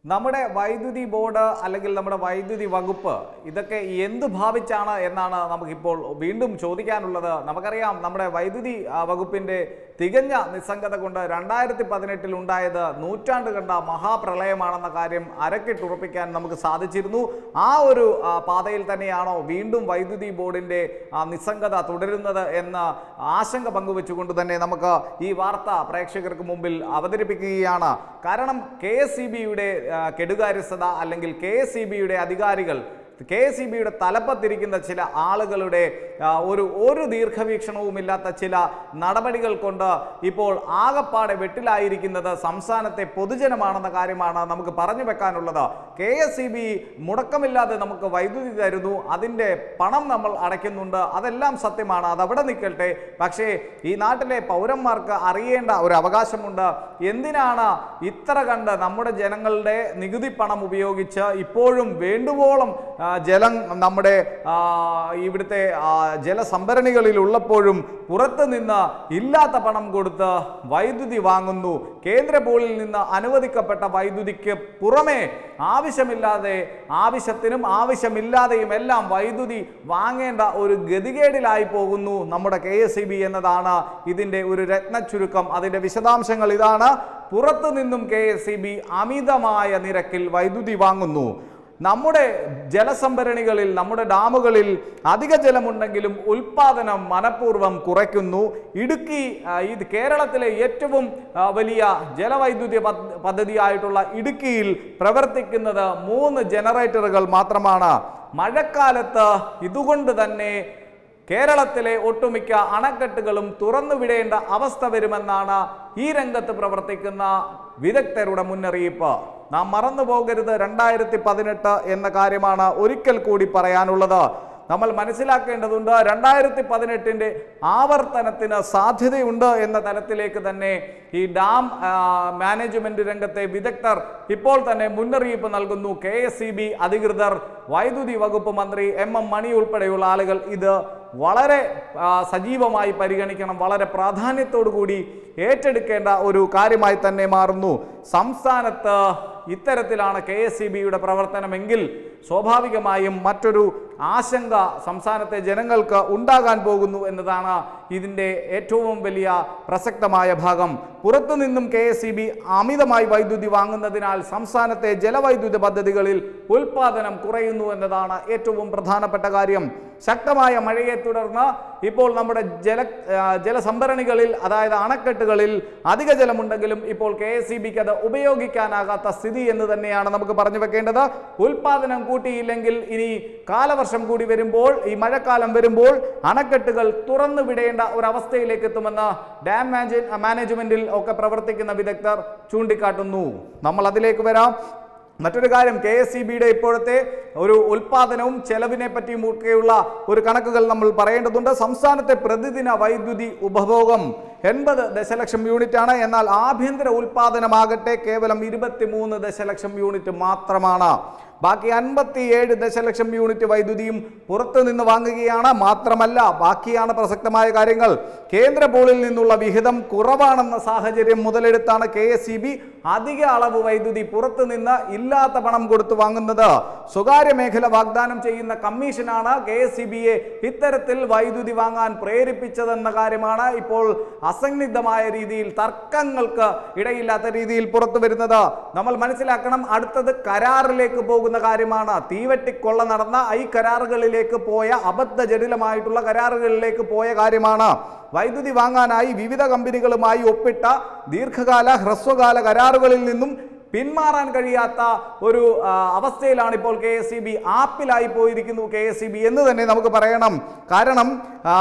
നമ്മുടെ വൈദ്യുതി ബോർഡ് അല്ലെങ്കിൽ നമ്മുടെ വൈദ്യുതി വകുപ്പ് ഇതൊക്കെ എന്ത് ഭാവിച്ചാണ് എന്നാണ് നമുക്കിപ്പോൾ വീണ്ടും ചോദിക്കാനുള്ളത് നമുക്കറിയാം നമ്മുടെ വൈദ്യുതി ആ, വകുപ്പിന്റെ തികഞ്ഞ നിസ്സംഗത കൊണ്ട് രണ്ടായിരത്തി പതിനെട്ടിൽ ഉണ്ടായത് നൂറ്റാണ്ട് കണ്ട മഹാപ്രളയമാണെന്ന കാര്യം അരക്കിട്ടുറപ്പിക്കാൻ നമുക്ക് സാധിച്ചിരുന്നു ആ ഒരു ആ, പാതയിൽ തന്നെയാണോ വീണ്ടും വൈദ്യുതി ബോർഡിന്റെ ആ, നിസ്സംഗത തുടരുന്നത് എന്ന ആശങ്ക പങ്കുവെച്ചുകൊണ്ട് തന്നെ നമുക്ക് ഈ വാർത്ത പ്രേക്ഷകർക്ക് മുമ്പിൽ അവതരിപ്പിക്കുകയാണ് കാരണം കെ എസ് സി ബിയുടെ കെടുകാര്യസ്ഥത അല്ലെങ്കിൽ കെ എസ് സി ബിയുടെ അധികാരികൾ കെ എസ് ഇ ബിയുടെ തലപ്പത്തിരിക്കുന്ന ചില ആളുകളുടെ ആ, ഒരു ഒരു ദീർഘവീക്ഷണവുമില്ലാത്ത ചില നടപടികൾ കൊണ്ട് ഇപ്പോൾ ആകപ്പാടെ വെട്ടിലായിരിക്കുന്നത് സംസ്ഥാനത്തെ പൊതുജനമാണെന്ന കാര്യമാണ് നമുക്ക് പറഞ്ഞു വെക്കാനുള്ളത് കെ എസ് ഇ ബി മുടക്കമില്ലാതെ നമുക്ക് വൈദ്യുതി തരുന്നു അതിൻ്റെ പണം നമ്മൾ അടയ്ക്കുന്നുണ്ട് അതെല്ലാം സത്യമാണ് അതവിടെ നിൽക്കട്ടെ പക്ഷേ ഈ നാട്ടിലെ പൗരന്മാർക്ക് അറിയേണ്ട ഒരു അവകാശമുണ്ട് എന്തിനാണ് ഇത്ര കണ്ട് നമ്മുടെ ജനങ്ങളുടെ നികുതി പണം ഉപയോഗിച്ച് ഇപ്പോഴും വേണ്ടുവോളം ആ, ജലം നമ്മുടെ ആ, ഇവിടുത്തെ ആ, ജലസംഭരണികളിൽ ഉള്ളപ്പോഴും പുറത്ത് നിന്ന് ഇല്ലാത്ത പണം കൊടുത്ത് വൈദ്യുതി വാങ്ങുന്നു കേന്ദ്ര ബോർഡിൽ നിന്ന് അനുവദിക്കപ്പെട്ട വൈദ്യുതിക്ക് പുറമെ ആവശ്യമില്ലാതെ ആവശ്യത്തിനും ആവശ്യമില്ലാതെയും എല്ലാം വൈദ്യുതി വാങ്ങേണ്ട ഒരു ഗതികേടിലായി പോകുന്നു നമ്മുടെ കെ എസ് എന്നതാണ് ഇതിൻ്റെ ഒരു രത്ന ചുരുക്കം അതിൻ്റെ വിശദാംശങ്ങൾ ഇതാണ് പുറത്തു നിന്നും കെ എസ് അമിതമായ നിരക്കിൽ വൈദ്യുതി വാങ്ങുന്നു നമ്മുടെ ജലസംഭരണികളിൽ നമ്മുടെ ഡാമുകളിൽ അധിക ജലമുണ്ടെങ്കിലും ഉൽപാദനം മനഃപൂർവ്വം കുറയ്ക്കുന്നു ഇടുക്കി ആ, ഇത് കേരളത്തിലെ ഏറ്റവും ആ, വലിയ ജലവൈദ്യുതി പദ്ധ- പദ്ധതിയായിട്ടുള്ള ഇടുക്കിയിൽ പ്രവർത്തിക്കുന്നത് മൂന്ന് ജനറേറ്ററുകൾ മാത്രമാണ് മഴക്കാലത്ത് ഇതുകൊണ്ട് തന്നെ കേരളത്തിലെ ഒട്ടുമിക്ക അണക്കെട്ടുകളും തുറന്നുവിടേണ്ട അവസ്ഥ വരുമെന്നാണ് ഈ രംഗത്ത് പ്രവർത്തിക്കുന്ന വിദഗ്ധരുടെ മുന്നറിയിപ്പ് നാം മറന്നു പോകരുത് രണ്ടായിരത്തി പതിനെട്ട് എന്ന കാര്യമാണ് ഒരിക്കൽ കൂടി പറയാനുള്ളത് നമ്മൾ മനസ്സിലാക്കേണ്ടതുണ്ട് രണ്ടായിരത്തി പതിനെട്ടിൻ്റെ ആവർത്തനത്തിന് സാധ്യതയുണ്ട് എന്ന തലത്തിലേക്ക് തന്നെ ഈ ഡാം ആ, മാനേജ്മെന്റ് രംഗത്തെ വിദഗ്ധർ ഇപ്പോൾ തന്നെ മുന്നറിയിപ്പ് നൽകുന്നു കെ എസ് അധികൃതർ വൈദ്യുതി വകുപ്പ് മന്ത്രി എം എം മണി ഉൾപ്പെടെയുള്ള ആളുകൾ ഇത് വളരെ ആ, സജീവമായി പരിഗണിക്കണം വളരെ പ്രാധാന്യത്തോടു കൂടി ഏറ്റെടുക്കേണ്ട ഒരു കാര്യമായി തന്നെ മാറുന്നു സംസ്ഥാനത്ത് ഇത്തരത്തിലാണ് കെ എസ് സി ബിയുടെ പ്രവർത്തനമെങ്കിൽ സ്വാഭാവികമായും മറ്റൊരു ആശങ്ക സംസ്ഥാനത്തെ ജനങ്ങൾക്ക് ഉണ്ടാകാൻ പോകുന്നു എന്നതാണ് ഇതിൻ്റെ ഏറ്റവും വലിയ പ്രസക്തമായ ഭാഗം പുറത്തുനിന്നും കെ എസ് അമിതമായി വൈദ്യുതി വാങ്ങുന്നതിനാൽ സംസ്ഥാനത്തെ ജലവൈദ്യുത പദ്ധതികളിൽ ഉൽപാദനം കുറയുന്നു എന്നതാണ് ഏറ്റവും പ്രധാനപ്പെട്ട കാര്യം ശക്തമായ മഴയെ തുടർന്ന് ഇപ്പോൾ നമ്മുടെ ജല ആ, ജലസംഭരണികളിൽ അതായത് അണക്കെട്ടുകളിൽ അധിക ജലമുണ്ടെങ്കിലും ഇപ്പോൾ കെ എസ് ഇ ബിക്ക് അത് ഉപയോഗിക്കാനാകാത്ത സ്ഥിതി എന്ന് തന്നെയാണ് നമുക്ക് പറഞ്ഞു വെക്കേണ്ടത് ഉൽപാദനം കൂട്ടിയില്ലെങ്കിൽ ഇനി കാലവർഷം കൂടി വരുമ്പോൾ ഈ മഴക്കാലം വരുമ്പോൾ അണക്കെട്ടുകൾ തുറന്നു വിടേണ്ട ഒരവസ്ഥയിലേക്ക് എത്തുമെന്ന് ഡാം മാനേജ് മാനേജ്മെന്റിൽ ഒക്കെ പ്രവർത്തിക്കുന്ന വിദഗ്ധർ ചൂണ്ടിക്കാട്ടുന്നു നമ്മൾ അതിലേക്ക് വരാം മറ്റൊരു കാര്യം കെ എസ് ഇപ്പോഴത്തെ ഒരു ഉൽപാദനവും ചെലവിനെ പറ്റിയും ഒക്കെയുള്ള ഒരു കണക്കുകൾ നമ്മൾ പറയേണ്ടതുണ്ട് സംസ്ഥാനത്തെ പ്രതിദിന വൈദ്യുതി ഉപഭോഗം എൺപത് ദശലക്ഷം യൂണിറ്റ് ആണ് എന്നാൽ ആഭ്യന്തര ഉൽപാദനമാകട്ടെ കേവലം ഇരുപത്തിമൂന്ന് ദശലക്ഷം യൂണിറ്റ് മാത്രമാണ് ബാക്കി അൻപത്തിയേഴ് ദശലക്ഷം യൂണിറ്റ് വൈദ്യുതിയും പുറത്തു നിന്ന് വാങ്ങുകയാണ് മാത്രമല്ല ബാക്കിയാണ് പ്രസക്തമായ കാര്യങ്ങൾ കേന്ദ്ര ബോർഡിൽ നിന്നുള്ള വിഹിതം കുറവാണെന്ന സാഹചര്യം മുതലെടുത്താണ് കെ എസ് അധിക അളവ് വൈദ്യുതി പുറത്തു നിന്ന് ഇല്ലാത്ത പണം കൊടുത്തു വാങ്ങുന്നത് സ്വകാര്യ മേഖല വാഗ്ദാനം ചെയ്യുന്ന കമ്മീഷനാണ് കെ എസ് ഇത്തരത്തിൽ വൈദ്യുതി വാങ്ങാൻ പ്രേരിപ്പിച്ചതെന്ന കാര്യമാണ് ഇപ്പോൾ അസന്നിഗ്ധമായ രീതിയിൽ തർക്കങ്ങൾക്ക് ഇടയില്ലാത്ത രീതിയിൽ പുറത്തു വരുന്നത് നമ്മൾ മനസ്സിലാക്കണം അടുത്തത് കരാറിലേക്ക് പോകുന്ന കാര്യമാണ് തീവെട്ടിക്കൊള്ള നടന്ന ഈ കരാറുകളിലേക്ക് പോയ അബദ്ധജടിലമായിട്ടുള്ള കരാറുകളിലേക്ക് പോയ കാര്യമാണ് വൈദ്യുതി വാങ്ങാനായി വിവിധ കമ്പനികളുമായി ഒപ്പിട്ട ദീർഘകാല ഹ്രസ്വകാല കരാറുകളിൽ നിന്നും പിന്മാറാൻ കഴിയാത്ത ഒരു ആ, അവസ്ഥയിലാണ് ഇപ്പോൾ കെ എസ് ബി ആപ്പിലായി പോയിരിക്കുന്നു കെ എസ് ബി എന്ന് തന്നെ നമുക്ക് പറയണം കാരണം ആ,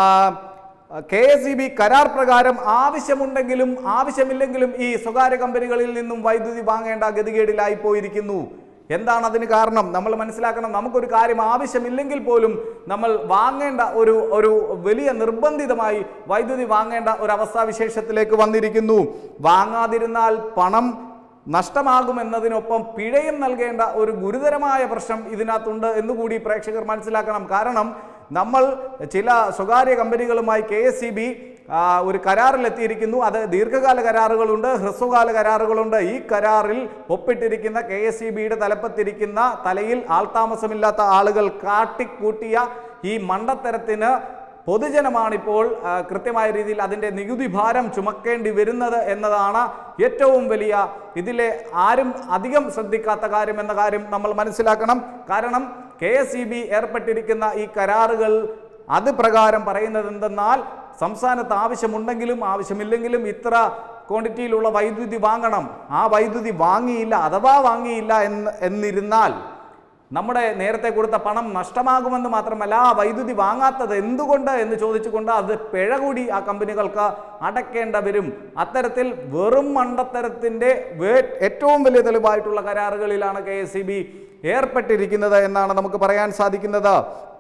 കെ എസ് ഇ ബി കരാർ പ്രകാരം ആവശ്യമുണ്ടെങ്കിലും ആവശ്യമില്ലെങ്കിലും ഈ സ്വകാര്യ കമ്പനികളിൽ നിന്നും വൈദ്യുതി വാങ്ങേണ്ട ഗതികേടിലായി പോയിരിക്കുന്നു എന്താണ് അതിന് കാരണം നമ്മൾ മനസ്സിലാക്കണം നമുക്കൊരു കാര്യം ആവശ്യമില്ലെങ്കിൽ പോലും നമ്മൾ വാങ്ങേണ്ട ഒരു ഒരു വലിയ നിർബന്ധിതമായി വൈദ്യുതി വാങ്ങേണ്ട ഒരു അവസ്ഥാവിശേഷത്തിലേക്ക് വന്നിരിക്കുന്നു വാങ്ങാതിരുന്നാൽ പണം നഷ്ടമാകുമെന്നതിനൊപ്പം പിഴയും നൽകേണ്ട ഒരു ഗുരുതരമായ പ്രശ്നം ഇതിനകത്തുണ്ട് എന്നുകൂടി പ്രേക്ഷകർ മനസ്സിലാക്കണം കാരണം നമ്മൾ ചില സ്വകാര്യ കമ്പനികളുമായി കെ എസ് സി ബി ആ, ഒരു കരാറിലെത്തിയിരിക്കുന്നു അത് ദീർഘകാല കരാറുകളുണ്ട് ഹ്രസ്വകാല കരാറുകളുണ്ട് ഈ കരാറിൽ ഒപ്പിട്ടിരിക്കുന്ന കെ എസ് ഇ ബിയുടെ തലപ്പത്തിരിക്കുന്ന തലയിൽ ആൾതാമസമില്ലാത്ത ആളുകൾ കാട്ടിക്കൂട്ടിയ ഈ മണ്ടത്തരത്തിന് പൊതുജനമാണിപ്പോൾ ആ, കൃത്യമായ രീതിയിൽ അതിൻ്റെ നികുതി ഭാരം ചുമക്കേണ്ടി വരുന്നത് എന്നതാണ് ഏറ്റവും വലിയ ഇതിലെ ആരും അധികം ശ്രദ്ധിക്കാത്ത കാര്യം എന്ന കാര്യം നമ്മൾ മനസ്സിലാക്കണം കാരണം കെ എസ് ഇ ബി ഏർപ്പെട്ടിരിക്കുന്ന ഈ കരാറുകൾ അത് പ്രകാരം പറയുന്നത് എന്തെന്നാൽ സംസ്ഥാനത്ത് ആവശ്യമുണ്ടെങ്കിലും ആവശ്യമില്ലെങ്കിലും ഇത്ര ക്വാണ്ടിറ്റിയിലുള്ള വൈദ്യുതി വാങ്ങണം ആ വൈദ്യുതി വാങ്ങിയില്ല അഥവാ വാങ്ങിയില്ല എന്ന് എന്നിരുന്നാൽ നമ്മുടെ നേരത്തെ കൊടുത്ത പണം നഷ്ടമാകുമെന്ന് മാത്രമല്ല ആ വൈദ്യുതി വാങ്ങാത്തത് എന്തുകൊണ്ട് എന്ന് ചോദിച്ചുകൊണ്ട് അത് പിഴ കൂടി ആ കമ്പനികൾക്ക് അടയ്ക്കേണ്ട വരും അത്തരത്തിൽ വെറും മണ്ടത്തരത്തിൻ്റെ വേ- ഏറ്റവും വലിയ തെളിവായിട്ടുള്ള കരാറുകളിലാണ് കെ എസ് ഏർപ്പെട്ടിരിക്കുന്നത് എന്നാണ് നമുക്ക് പറയാൻ സാധിക്കുന്നത്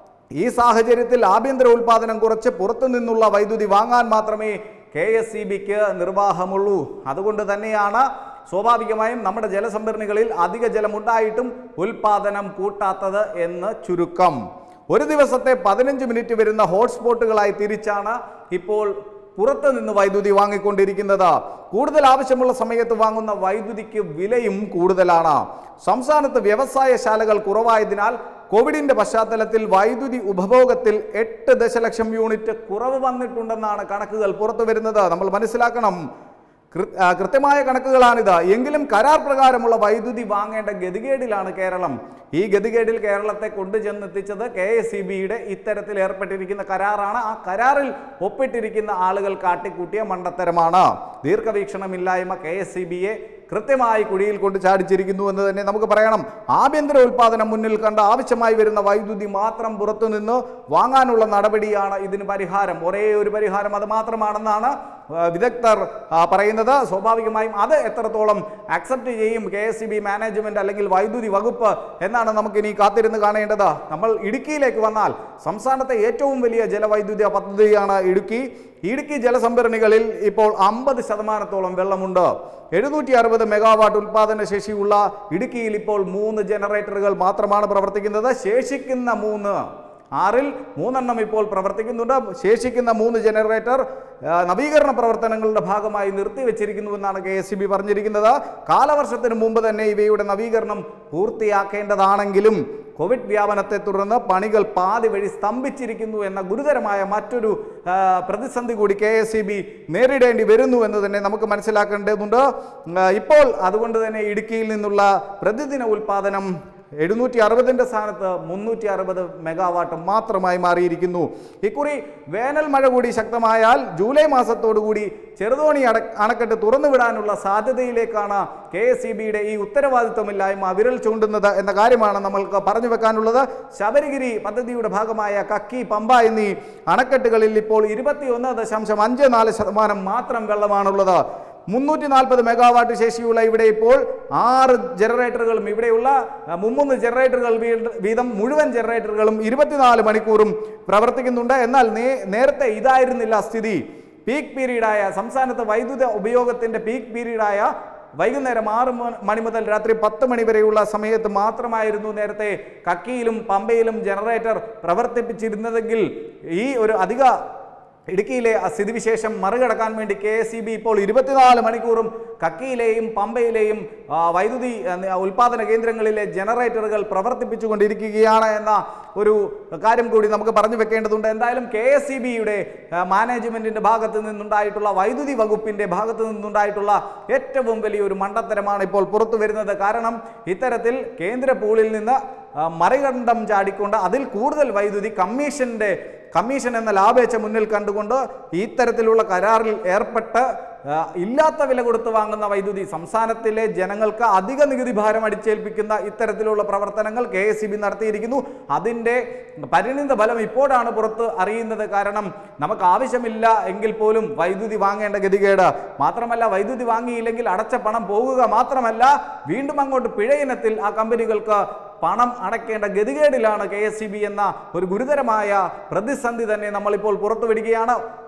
ഈ സാഹചര്യത്തിൽ ആഭ്യന്തര ഉൽപാദനം കുറച്ച് പുറത്തു നിന്നുള്ള വൈദ്യുതി വാങ്ങാൻ മാത്രമേ കെ എസ് ഇ ബിക്ക് നിർവാഹമുള്ളൂ അതുകൊണ്ട് തന്നെയാണ് സ്വാഭാവികമായും നമ്മുടെ ജലസംഭരണികളിൽ അധിക ജലമുണ്ടായിട്ടും ഉൽപാദനം കൂട്ടാത്തത് എന്ന് ചുരുക്കം ഒരു ദിവസത്തെ പതിനഞ്ച് മിനിറ്റ് വരുന്ന ഹോട്ട്സ്പോട്ടുകളായി തിരിച്ചാണ് ഇപ്പോൾ പുറത്ത് നിന്ന് വൈദ്യുതി വാങ്ങിക്കൊണ്ടിരിക്കുന്നത് കൂടുതൽ ആവശ്യമുള്ള സമയത്ത് വാങ്ങുന്ന വൈദ്യുതിക്ക് വിലയും കൂടുതലാണ് സംസ്ഥാനത്ത് വ്യവസായശാലകൾ കുറവായതിനാൽ കോവിഡിന്റെ പശ്ചാത്തലത്തിൽ വൈദ്യുതി ഉപഭോഗത്തിൽ എട്ട് ദശലക്ഷം യൂണിറ്റ് കുറവ് വന്നിട്ടുണ്ടെന്നാണ് കണക്കുകൾ പുറത്തു വരുന്നത് നമ്മൾ മനസ്സിലാക്കണം കൃ- ആ, കൃത്യമായ കണക്കുകളാണിത് എങ്കിലും കരാർ പ്രകാരമുള്ള വൈദ്യുതി വാങ്ങേണ്ട ഗതികേടിലാണ് കേരളം ഈ ഗതികേടിൽ കേരളത്തെ കൊണ്ടുചെന്നെത്തിച്ചത് കെ എസ് ഇ ബിയുടെ ഇത്തരത്തിൽ ഏർപ്പെട്ടിരിക്കുന്ന കരാറാണ് ആ കരാറിൽ ഒപ്പിട്ടിരിക്കുന്ന ആളുകൾ കാട്ടിക്കൂട്ടിയ മണ്ടത്തരമാണ് ദീർഘവീക്ഷണമില്ലായ്മ കെ എസ് ഇ ബിയെ കൃത്യമായി കുഴിയിൽ കൊണ്ട് ചാടിച്ചിരിക്കുന്നു എന്ന് തന്നെ നമുക്ക് പറയണം ആഭ്യന്തര ഉൽപാദനം മുന്നിൽ കണ്ട് ആവശ്യമായി വരുന്ന വൈദ്യുതി മാത്രം പുറത്തുനിന്ന് വാങ്ങാനുള്ള നടപടിയാണ് ഇതിന് പരിഹാരം ഒരേ ഒരു പരിഹാരം അത് മാത്രമാണെന്നാണ് ആ, വിദഗ്ധർ ആ, പറയുന്നത് സ്വാഭാവികമായും അത് എത്രത്തോളം അക്സെപ്റ്റ് ചെയ്യും കെ എസ് ബി മാനേജ്മെന്റ് അല്ലെങ്കിൽ വൈദ്യുതി വകുപ്പ് എന്നാണ് നമുക്ക് ഇനി കാത്തിരുന്ന് കാണേണ്ടത് നമ്മൾ ഇടുക്കിയിലേക്ക് വന്നാൽ സംസ്ഥാനത്തെ ഏറ്റവും വലിയ ജലവൈദ്യുത പദ്ധതിയാണ് ഇടുക്കി ഇടുക്കി ജലസംഭരണികളിൽ ഇപ്പോൾ അമ്പത് ശതമാനത്തോളം വെള്ളമുണ്ട് എഴുന്നൂറ്റി അറുപത് മെഗാവാട്ട് ഉൽപാദന ശേഷിയുള്ള ഇടുക്കിയിൽ ഇപ്പോൾ മൂന്ന് ജനറേറ്ററുകൾ മാത്രമാണ് പ്രവർത്തിക്കുന്നത് ശേഷിക്കുന്ന മൂന്ന് ആറിൽ മൂന്നെണ്ണം ഇപ്പോൾ പ്രവർത്തിക്കുന്നുണ്ട് ശേഷിക്കുന്ന മൂന്ന് ജനറേറ്റർ ആ, നവീകരണ പ്രവർത്തനങ്ങളുടെ ഭാഗമായി നിർത്തിവെച്ചിരിക്കുന്നുവെന്നാണ് കെ എസ് ബി പറഞ്ഞിരിക്കുന്നത് കാലവർഷത്തിന് മുമ്പ് തന്നെ ഇവയുടെ നവീകരണം പൂർത്തിയാക്കേണ്ടതാണെങ്കിലും കോവിഡ് വ്യാപനത്തെ തുടർന്ന് പണികൾ പാതി വഴി സ്തംഭിച്ചിരിക്കുന്നു എന്ന ഗുരുതരമായ മറ്റൊരു ആ, പ്രതിസന്ധി കൂടി കെ എസ് നേരിടേണ്ടി വരുന്നു എന്ന് തന്നെ നമുക്ക് മനസ്സിലാക്കേണ്ടതുണ്ട് ആ, ഇപ്പോൾ അതുകൊണ്ട് തന്നെ ഇടുക്കിയിൽ നിന്നുള്ള പ്രതിദിന ഉൽപാദനം എഴുന്നൂറ്റി അറുപതിൻ്റെ സ്ഥാനത്ത് മുന്നൂറ്റി അറുപത് മെഗാവാട്ട് മാത്രമായി മാറിയിരിക്കുന്നു ഇക്കുറി വേനൽ മഴ കൂടി ശക്തമായാൽ ജൂലൈ മാസത്തോടുകൂടി ചെറുതോണി അട അണക്കെട്ട് തുറന്നുവിടാനുള്ള സാധ്യതയിലേക്കാണ് കെ എസ് ഇ ബിയുടെ ഈ ഉത്തരവാദിത്വമില്ലായ്മ വിരൽ ചൂണ്ടുന്നത് എന്ന കാര്യമാണ് നമ്മൾക്ക് പറഞ്ഞു വെക്കാനുള്ളത് ശബരിഗിരി പദ്ധതിയുടെ ഭാഗമായ കക്കി പമ്പ എന്നീ അണക്കെട്ടുകളിൽ ഇപ്പോൾ ഇരുപത്തിയൊന്ന് ദശാംശം അഞ്ച് നാല് ശതമാനം മാത്രം വെള്ളമാണുള്ളത് മുന്നൂറ്റി നാൽപ്പത് മെഗാവാട്ട് ശേഷിയുള്ള ഇവിടെ ഇപ്പോൾ ആറ് ജനറേറ്ററുകളും ഇവിടെയുള്ള ആ, മുമ്മൂന്ന് ജനറേറ്ററുകൾ വീ- വീതം മുഴുവൻ ജനറേറ്ററുകളും ഇരുപത്തിനാല് മണിക്കൂറും പ്രവർത്തിക്കുന്നുണ്ട് എന്നാൽ നേ- നേരത്തെ ഇതായിരുന്നില്ല സ്ഥിതി പീക്ക് പീരീഡായ സംസ്ഥാനത്ത് വൈദ്യുത ഉപയോഗത്തിന്റെ പീക്ക് പീരീഡായ വൈകുന്നേരം ആറ് മ- മണി മുതൽ രാത്രി പത്ത് മണി വരെയുള്ള സമയത്ത് മാത്രമായിരുന്നു നേരത്തെ കക്കിയിലും പമ്പയിലും ജനറേറ്റർ പ്രവർത്തിപ്പിച്ചിരുന്നതെങ്കിൽ ഈ ഒരു അധിക ഇടുക്കിയിലെ ആ സ്ഥിതിവിശേഷം മറികടക്കാൻ വേണ്ടി കെ എസ് ബി ഇപ്പോൾ ഇരുപത്തിനാല് മണിക്കൂറും കക്കിയിലെയും പമ്പയിലെയും ആ, വൈദ്യുതി ആ, നി- ഉൽപാദന കേന്ദ്രങ്ങളിലെ ജനറേറ്ററുകൾ പ്രവർത്തിപ്പിച്ചുകൊണ്ടിരിക്കുകയാണ് എന്ന ഒരു കാര്യം കൂടി നമുക്ക് പറഞ്ഞു വെക്കേണ്ടതുണ്ട് എന്തായാലും കെ എസ് സി ബിയുടെ മാനേജ്മെന്റിന്റെ ഭാഗത്ത് നിന്നുണ്ടായിട്ടുള്ള വൈദ്യുതി വകുപ്പിന്റെ ഭാഗത്ത് നിന്നുണ്ടായിട്ടുള്ള ഏറ്റവും വലിയൊരു മണ്ടത്തരമാണ് ഇപ്പോൾ പുറത്തു വരുന്നത് കാരണം ഇത്തരത്തിൽ കേന്ദ്ര പൂളിൽ നിന്ന് ആ, മറികണ്ഠം ചാടിക്കൊണ്ട് അതിൽ കൂടുതൽ വൈദ്യുതി കമ്മീഷന്റെ കമ്മീഷൻ എന്ന ലാഭേച്ഛ മുന്നിൽ കണ്ടുകൊണ്ട് ഇത്തരത്തിലുള്ള കരാറിൽ ഏർപ്പെട്ട് ആ, ഇല്ലാത്ത വില കൊടുത്ത് വാങ്ങുന്ന വൈദ്യുതി സംസ്ഥാനത്തിലെ ജനങ്ങൾക്ക് അധിക നികുതി ഭാരം അടിച്ചേൽപ്പിക്കുന്ന ഇത്തരത്തിലുള്ള പ്രവർത്തനങ്ങൾ കെ എസ് നടത്തിയിരിക്കുന്നു അതിൻ്റെ പരിണിത ഫലം ഇപ്പോഴാണ് പുറത്ത് അറിയുന്നത് കാരണം നമുക്ക് ആവശ്യമില്ല എങ്കിൽ പോലും വൈദ്യുതി വാങ്ങേണ്ട ഗതികേട് മാത്രമല്ല വൈദ്യുതി വാങ്ങിയില്ലെങ്കിൽ അടച്ച പണം പോകുക മാത്രമല്ല വീണ്ടും അങ്ങോട്ട് പിഴ ഇനത്തിൽ ആ കമ്പനികൾക്ക് പണം അടയ്ക്കേണ്ട ഗതികേടിലാണ് കെ എസ് സി ബി എന്ന ഒരു ഗുരുതരമായ പ്രതിസന്ധി തന്നെ നമ്മളിപ്പോൾ പുറത്തുവിടുകയാണ്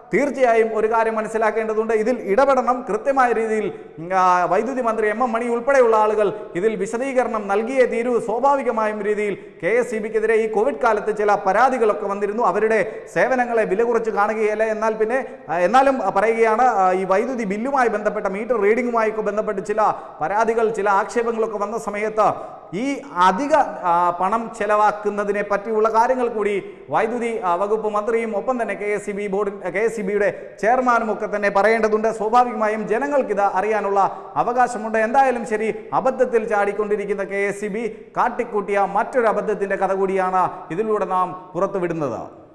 തീർച്ചയായും ഒരു കാര്യം മനസ്സിലാക്കേണ്ടതുണ്ട് ഇതിൽ ഇടപെടണം കൃത്യമായ രീതിയിൽ ഉം, ആ, വൈദ്യുതി മന്ത്രി എം എം മണി ഉൾപ്പെടെയുള്ള ആളുകൾ ഇതിൽ വിശദീകരണം നൽകിയേ തീരൂ സ്വാഭാവികമായും രീതിയിൽ കെ എസ് സി ബിക്കെതിരെ ഈ കോവിഡ് കാലത്ത് ചില പരാതികളൊക്കെ വന്നിരുന്നു അവരുടെ സേവനങ്ങളെ വില കുറച്ച് കാണുകയല്ല എന്നാൽ പിന്നെ ആ, എന്നാലും ആ, പറയുകയാണ് ആ, ഈ വൈദ്യുതി ബില്ലുമായി ബന്ധപ്പെട്ട മീറ്റർ റീഡിങ്ങുമായി ഒക്കെ ബന്ധപ്പെട്ട് ചില പരാതികൾ ചില ആക്ഷേപങ്ങളൊക്കെ വന്ന സമയത്ത് ഈ അധിക ആ, പണം ചെലവാക്കുന്നതിനെ പറ്റിയുള്ള കാര്യങ്ങൾ കൂടി വൈദ്യുതി ആ, വകുപ്പ് മന്ത്രിയും ഒപ്പം തന്നെ K S C B board K S C ബിയുടെ ചെയർമാനും ഒക്കെ തന്നെ പറയേണ്ടതുണ്ട് സ്വാഭാവികമായും ജനങ്ങൾക്കിത് അറിയാനുള്ള അവകാശമുണ്ട് എന്തായാലും ശരി അബദ്ധത്തിൽ ചാടിക്കൊണ്ടിരിക്കുന്ന കെ എസ് സി ബി കാട്ടിക്കൂട്ടിയ മറ്റൊരു അബദ്ധത്തിന്റെ കഥ കൂടിയാണ് ഇതിലൂടെ നാം പുറത്തുവിടുന്നത്